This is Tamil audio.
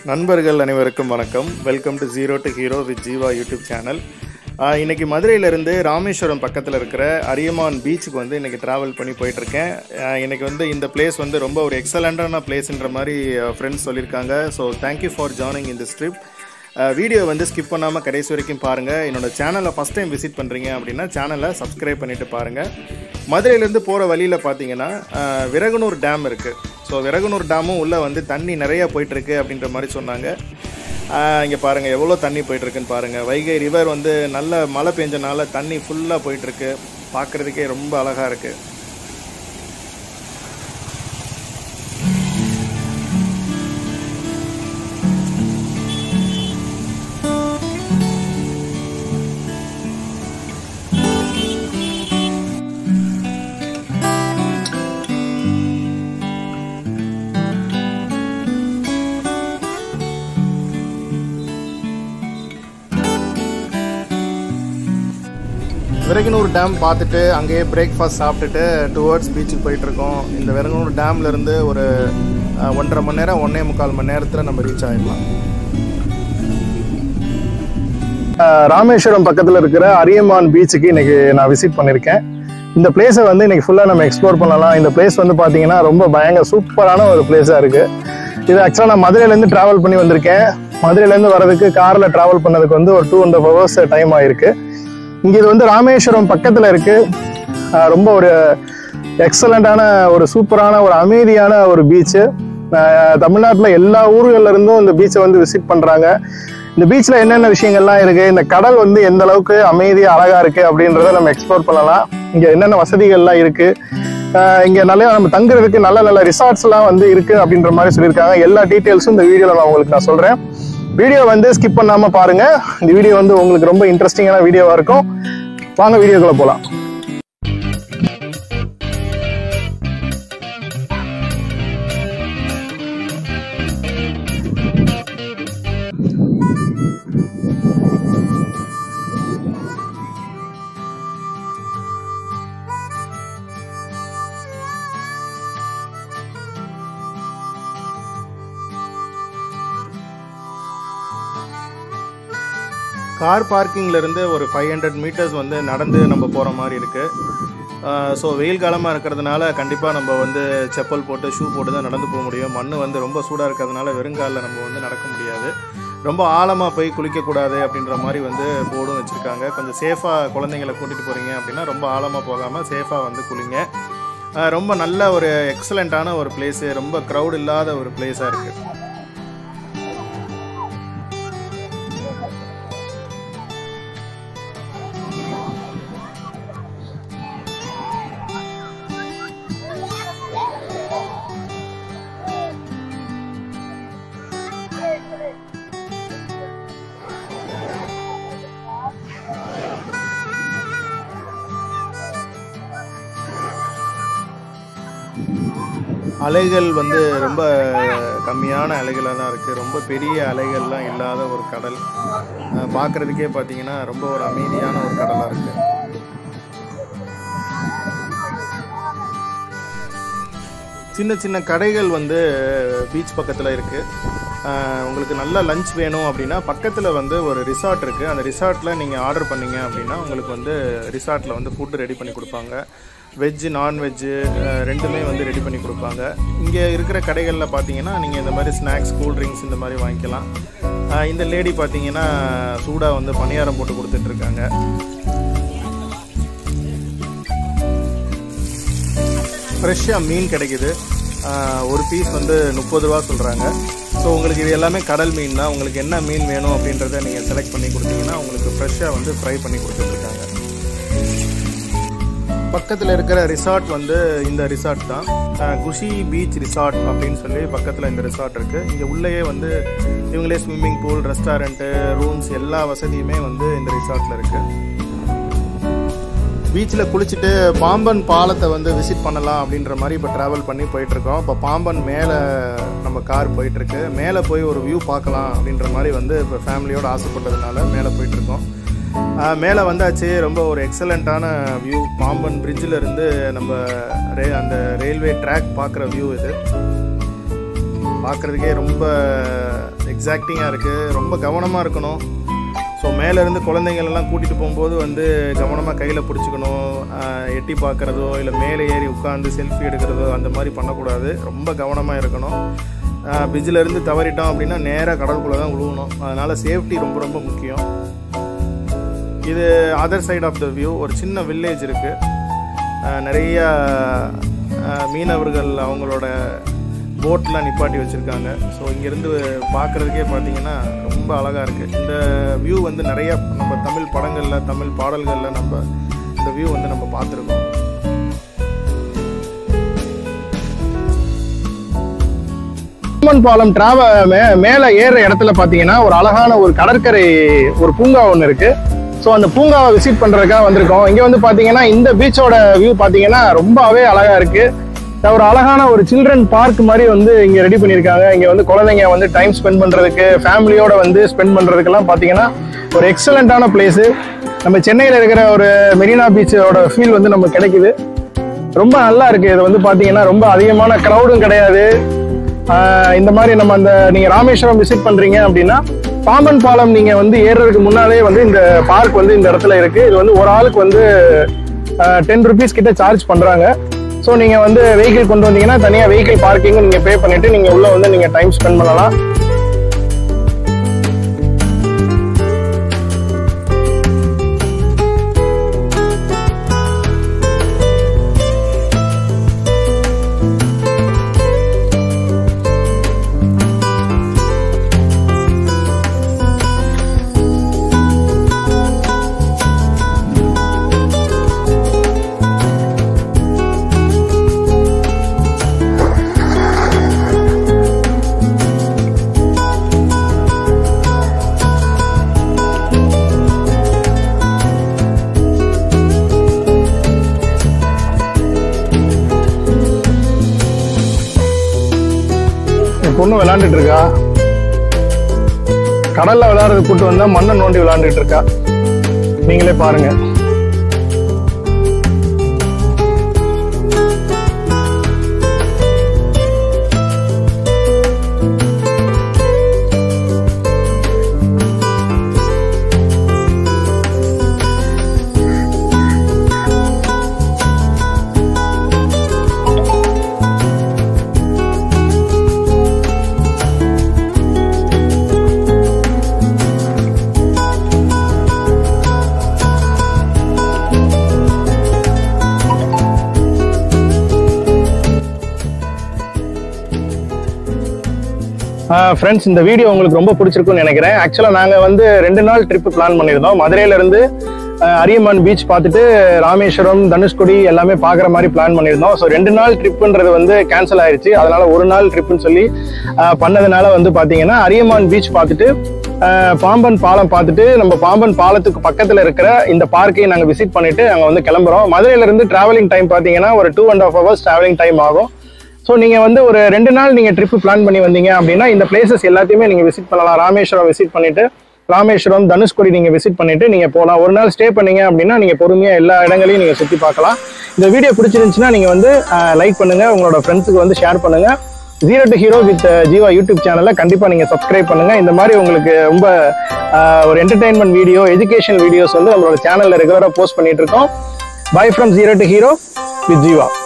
நண்பர்கள் அனைவருக்கும் வணக்கம் welcome to zero to hero with Jeeva YouTube channel ஆஹ் இன்னைக்கு மதுரையிலேருந்து ராமேஸ்வரம் பக்கத்தில் இருக்கிற அரியமான் பீச்சுக்கு வந்து இன்னைக்கு ட்ராவல் பண்ணி போயிட்டுருக்கேன் ஆஹ் இன்னைக்கு வந்து இந்த பிளேஸ் வந்து ரொம்ப ஒரு எக்ஸலண்ட்டான பிளேஸ்ன்ற மாதிரி ஃப்ரெண்ட்ஸ் சொல்லியிருக்காங்க ஸோ தேங்க்யூ ஃபார் ஜாயினிங் இந்த ட்ரிப் வீடியோ வந்து ஸ்கிப் பண்ணாமல் கடைசி வரைக்கும் பாருங்கள் என்னோட சேனலை ஃபஸ்ட் டைம் விசிட் பண்ணுறீங்க அப்படின்னா சேனலை சப்ஸ்கிரைப் பண்ணிவிட்டு பாருங்கள் மதுரையிலேருந்து போகிற வழியில் பார்த்தீங்கன்னா ஆஹ் விரகனூர் டேம் இருக்குது ஸோ விரகனூர் டேமும் உள்ளே வந்து தண்ணி நிறைய போயிட்டுருக்கு அப்படின்ற மாதிரி சொன்னாங்க இங்கே பாருங்கள் எவ்வளோ தண்ணி போயிட்டுருக்குன்னு பாருங்கள் வைகை ரிவர் வந்து நல்ல மழை பெஞ்சனால தண்ணி ஃபுல்லாக போயிட்டுருக்கு பார்க்குறதுக்கே ரொம்ப அழகாக இருக்குது விரகனூர் டேம் பார்த்துட்டு அங்கேயே பிரேக்ஃபாஸ்ட் சாப்பிட்டுட்டு டுவர்ட்ஸ் பீச்சுக்கு போயிட்டுருக்கோம் இந்த விரகனூர் டேம்லேருந்து ஒரு அஹ், ஒன்றரை மணி நேரம் ஒன்றே முக்கால் மணி நேரத்தில் நம்ம ரீச் ஆகிடலாம் ராமேஸ்வரம் பக்கத்தில் இருக்கிற அரியமான் பீச்சுக்கு இன்னைக்கு நான் விசிட் பண்ணியிருக்கேன் இந்த பிளேஸை வந்து இன்னைக்கு ஃபுல்லாக நம்ம எக்ஸ்ப்ளோர் பண்ணலாம் இந்த பிளேஸ் வந்து பார்த்தீங்கன்னா ரொம்ப பயங்கர சூப்பரான ஒரு பிளேஸாக இருக்குது இது ஆக்சுவலாக நான் மதுரையிலேருந்து ட்ராவல் பண்ணி வந்திருக்கேன் மதுரையிலேருந்து வரதுக்கு காரில் ட்ராவல் பண்ணதுக்கு வந்து ஒரு டூ ஹண்ட்ரட் ஹவர்ஸ் டைம் ஆயிருக்கு இங்கே இது வந்து ராமேஸ்வரம் பக்கத்தில் இருக்குது ரொம்ப ஒரு எக்ஸலண்ட்டான ஒரு சூப்பரான ஒரு அமைதியான ஒரு பீச்சு தமிழ்நாட்டில் எல்லா ஊர்கள்ல இருந்தும் இந்த பீச்சை வந்து விசிட் பண்ணுறாங்க இந்த பீச்சில் என்னென்ன விஷயங்கள்லாம் இருக்குது இந்த கடல் வந்து எந்த அளவுக்கு அமைதியாக அழகாக இருக்குது அப்படின்றத நம்ம எக்ஸ்ப்ளோர் பண்ணலாம் இங்கே என்னென்ன வசதிகள்லாம் இருக்குது இங்கே நிறைய நம்ம தங்குறதுக்கு நல்ல நல்ல ரிசார்ட்ஸ்லாம் வந்து இருக்குது அப்படின்ற மாதிரி சொல்லியிருக்காங்க எல்லா டீட்டெயில்ஸும் இந்த வீடியோவில் நான் உங்களுக்கு நான் சொல்கிறேன் வீடியோ வந்து ஸ்கிப் பண்ணாமல் பாருங்கள் இந்த வீடியோ வந்து உங்களுக்கு ரொம்ப இன்ட்ரெஸ்டிங்கான வீடியோவாக இருக்கும் வாங்க வீடியோக்குள்ளே போகலாம் கார் பார்க்கிங்ல இருந்து ஒரு ஃபைவ் ஹண்ட்ரட் மீட்டர்ஸ் வந்து நடந்து நம்ம போகிற மாதிரி இருக்குது ஸோ வெயில் காலமாக இருக்கிறதுனால கண்டிப்பாக நம்ம வந்து செப்பல் போட்டு ஷூ போட்டு தான் நடந்து போக முடியும் மண் வந்து ரொம்ப சூடாக இருக்கிறதுனால வெறுங்காலில் நம்ம வந்து நடக்க முடியாது ரொம்ப ஆழமாக போய் குளிக்கக்கூடாது அப்படின்ற மாதிரி வந்து போர்டும் வச்சுருக்காங்க கொஞ்சம் சேஃபாக குழந்தைங்களை கூட்டிகிட்டு போகிறீங்க அப்படின்னா ரொம்ப ஆழமாக போகாமல் சேஃபாக வந்து குளிங்க அஹ் ரொம்ப நல்ல ஒரு எக்ஸலண்ட்டான ஒரு பிளேஸு ரொம்ப க்ரௌட் இல்லாத ஒரு பிளேஸாக இருக்குது அலைகள் வந்து ரொம்ப கம்மியான அலைகளாக தான் இருக்குது ரொம்ப பெரிய அலைகள்லாம் இல்லாத ஒரு கடல் அஹ் பார்க்கறதுக்கே பார்த்தீங்கன்னா ரொம்ப ஒரு அமைதியான ஒரு கடலாக இருக்குது சின்ன சின்ன கடைகள் வந்து பீச் பக்கத்தில் இருக்குது உங்களுக்கு நல்ல லஞ்ச் வேணும் அப்படின்னா பக்கத்தில் வந்து ஒரு ரிசார்ட் இருக்குது அந்த ரிசார்ட்டில் நீங்கள் ஆர்டர் பண்ணீங்க அப்படின்னா உங்களுக்கு வந்து ரிசார்ட்டில் வந்து ஃபுட்டு ரெடி பண்ணி கொடுப்பாங்க வெஜ்ஜு நான்வெஜ்ஜு ரெண்டுமே வந்து ரெடி பண்ணி கொடுப்பாங்க இங்கே இருக்கிற கடைகளில் பார்த்தீங்கன்னா நீங்கள் இந்த மாதிரி ஸ்நாக்ஸ் கூல் ட்ரிங்க்ஸ் இந்த மாதிரி வாங்கிக்கலாம் அஹ் இந்த லேடி பார்த்தீங்கன்னா சூடாக வந்து பணியாரம் போட்டு கொடுத்துட்ருக்காங்க ஃப்ரெஷ்ஷாக மீன் கிடைக்குது ஆஹ் ஒரு பீஸ் வந்து முப்பது ரூபா சொல்கிறாங்க ஸோ உங்களுக்கு இது எல்லாமே கடல் மீன் தான் உங்களுக்கு என்ன மீன் வேணும் அப்படின்றத நீங்கள் செலக்ட் பண்ணி கொடுத்தீங்கன்னா உங்களுக்கு ஃப்ரெஷ்ஷாக வந்து ஃப்ரை பண்ணி கொடுத்துட்ருக்காங்க பக்கத்தில் இருக்கிற ரிசார்ட் வந்து இந்த ரிசார்ட் தான் ஆஹ் குஷி பீச் ரிசார்ட் அப்படின்னு சொல்லி பக்கத்தில் இந்த ரிசார்ட் இருக்குது இங்கே உள்ளேயே வந்து இவங்களே ஸ்விம்மிங் பூல் ரெஸ்டாரண்ட்டு ரூம்ஸ் எல்லா வசதியுமே வந்து இந்த ரிசார்ட்டில் இருக்குது பீச்சில் குளிச்சுட்டு பாம்பன் பாலத்தை வந்து விசிட் பண்ணலாம் அப்படின்ற மாதிரி இப்போ ட்ராவல் பண்ணி போயிட்டுருக்கோம் இப்போ பாம்பன் மேலே நம்ம கார் போயிட்டுருக்கு மேலே போய் ஒரு வியூ பார்க்கலாம் அப்படின்ற மாதிரி வந்து இப்போ ஃபேமிலியோடு ஆசைப்பட்டதுனால மேலே போயிட்டுருக்கோம் மேலே வந்தாச்சு ரொம்ப ஒரு எக்ஸலண்ட்டான வியூ பாம்பன் பிரிட்ஜில் இருந்து நம்ம ரே அந்த ரயில்வே ட்ராக் பார்க்குற வியூ இது பார்க்குறதுக்கே ரொம்ப எக்ஸாக்டிங்காக இருக்குது ரொம்ப கவனமாக இருக்கணும் ஸோ மேலேருந்து குழந்தைங்கள் எல்லாம் கூட்டிகிட்டு போகும்போது வந்து கவனமாக கையில் பிடிச்சிக்கணும் ஆஹ் எட்டி பார்க்குறதோ இல்லை மேலே ஏறி உட்காந்து செல்ஃபி எடுக்கிறதோ அந்த மாதிரி பண்ணக்கூடாது ரொம்ப கவனமாக இருக்கணும் பிஜில் இருந்து தவறிட்டோம் அப்படின்னா நேராக கடலுக்குள்ளே தான் விழுவணும் அதனால் சேஃப்டி ரொம்ப ரொம்ப முக்கியம் இது other side of the view ஒரு சின்ன வில்லேஜ் இருக்குது நிறைய ஆஹ் மீனவர்கள் அவங்களோட போட்லாம் நிப்பாட்டி வச்சுருக்காங்க ஸோ இங்கேருந்து பார்க்குறதுக்கே பார்த்தீங்கன்னா ரொம்ப அழகாக இருக்குது இந்த வியூ வந்து நிறைய நம்ம தமிழ் படங்களில் தமிழ் பாடல்களில் நம்ம இந்த வியூ வந்து நம்ம பார்த்துருக்கோம் அம்மன் பாலம் டிராவ மே மேலே ஏறுற இடத்துல பார்த்தீங்கன்னா ஒரு அழகான ஒரு கடற்கரை ஒரு பூங்கா ஒன்று இருக்கு ஸோ அந்த பூங்காவை விசிட் பண்ணுறதுக்காக வந்திருக்கோம் இங்கே வந்து பார்த்தீங்கன்னா இந்த பீச்சோட வியூ பார்த்தீங்கன்னா ரொம்பவே அழகா இருக்கு ஒரு அழகான ஒரு சில்ட்ரன் பார்க் மாதிரி வந்து இங்கே ரெடி பண்ணியிருக்காங்க இங்கே வந்து குழந்தைங்க வந்து டைம் ஸ்பெண்ட் பண்ணுறதுக்கு ஃபேமிலியோட வந்து ஸ்பெண்ட் பண்ணுறதுக்கெல்லாம் பார்த்தீங்கன்னா ஒரு எக்ஸலண்ட்டான பிளேஸு நம்ம சென்னையில் இருக்கிற ஒரு மெரினா பீச்சோட ஃபீல் வந்து நமக்கு கிடைக்குது ரொம்ப நல்லா இருக்கு இது வந்து பாத்தீங்கன்னா ரொம்ப அதிகமான க்ரௌடும் கிடையாது ஆஹ் இந்த மாதிரி நம்ம அந்த நீங்க ராமேஸ்வரம் விசிட் பண்றீங்க அப்படின்னா பாம்பன் பாலம் நீங்க வந்து ஏறுறதுக்கு முன்னாலே வந்து இந்த பார்க் வந்து இந்த இடத்துல இருக்கு இது வந்து ஒரு ஆளுக்கு வந்து டென் ருபீஸ் கிட்ட சார்ஜ் பண்றாங்க ஸோ நீங்க வந்து வெஹிக்கிள் கொண்டு வந்தீங்கன்னா தனியா வெஹிக்கிள் பார்க்கிங்கும் நீங்க பே பண்ணிட்டு நீங்க உள்ள வந்து நீங்க டைம் ஸ்பெண்ட் பண்ணலாம் என் பொண்ணு விளையாண்டுட்டு இருக்கா கடல்ல விளையாடுறது கூட்டு வந்தா மண்ணை நோண்டி விளையாண்டுட்டு இருக்கா நீங்களே பாருங்க ஃப்ரெண்ட்ஸ் இந்த வீடியோ உங்களுக்கு ரொம்ப பிடிச்சிருக்கும்னு நினைக்கிறேன் ஆக்சுவலாக நாங்கள் வந்து ரெண்டு நாள் ட்ரிப் பிளான் பண்ணியிருந்தோம் மதுரையில இருந்து அஹ், அரியமான் பீச் பார்த்துட்டு ராமேஸ்வரம் தனுஷ்கோடி எல்லாமே பார்க்குற மாதிரி பிளான் பண்ணியிருந்தோம் ஸோ ரெண்டு நாள் ட்ரிப்புன்றது வந்து கேன்சல் ஆயிருச்சு அதனால ஒரு நாள் ட்ரிப்புன்னு சொல்லி அஹ், பண்ணதுனால வந்து பார்த்தீங்கன்னா அரியமான் பீச் பார்த்துட்டு அஹ், பாம்பன் பாலம் பார்த்துட்டு நம்ம பாம்பன் பாலத்துக்கு பக்கத்தில் இருக்கிற இந்த பார்க்கையும் நாங்கள் விசிட் பண்ணிட்டு நாங்கள் வந்து கிளம்புறோம் மதுரையில இருந்து டிராவலிங் டைம் பார்த்தீங்கன்னா ஒரு two and half hours travelling time ஆகும் ஸோ நீங்கள் வந்து ஒரு ரெண்டு நாள் நீங்கள் ட்ரிப் பிளான் பண்ணி வந்தீங்க அப்படின்னா இந்த பிளேசஸ் எல்லாத்தையுமே நீங்கள் விசிட் பண்ணலாம் ராமேஸ்வரம் விசிட் பண்ணிட்டு ராமேஸ்வரம் தனுஷ்கோடி நீங்கள் விசிட் பண்ணிட்டு நீங்கள் போகலாம் ஒரு நாள் ஸ்டே பண்ணீங்க அப்படின்னா நீங்கள் பொறுமையாக எல்லா இடங்களையும் நீங்கள் சுற்றி பார்க்கலாம் இந்த வீடியோ பிடிச்சிருந்துச்சுன்னா நீங்கள் வந்து லைக் பண்ணுங்கள் உங்களோட ஃப்ரெண்ட்ஸுக்கு வந்து ஷேர் பண்ணுங்கள் zero to hero with Jeeva YouTube சேனலில் கண்டிப்பாக நீங்கள் சப்ஸ்கிரைப் பண்ணுங்கள் இந்த மாதிரி உங்களுக்கு ரொம்ப ஆஹ், ஒரு என்டர்டைன்மெண்ட் வீடியோ எஜுகேஷன் வீடியோஸ் வந்து நம்மளோட சேனலில் ரெகுலராக போஸ்ட் பண்ணிட்டு இருக்கோம் bye from zero to hero with Jeeva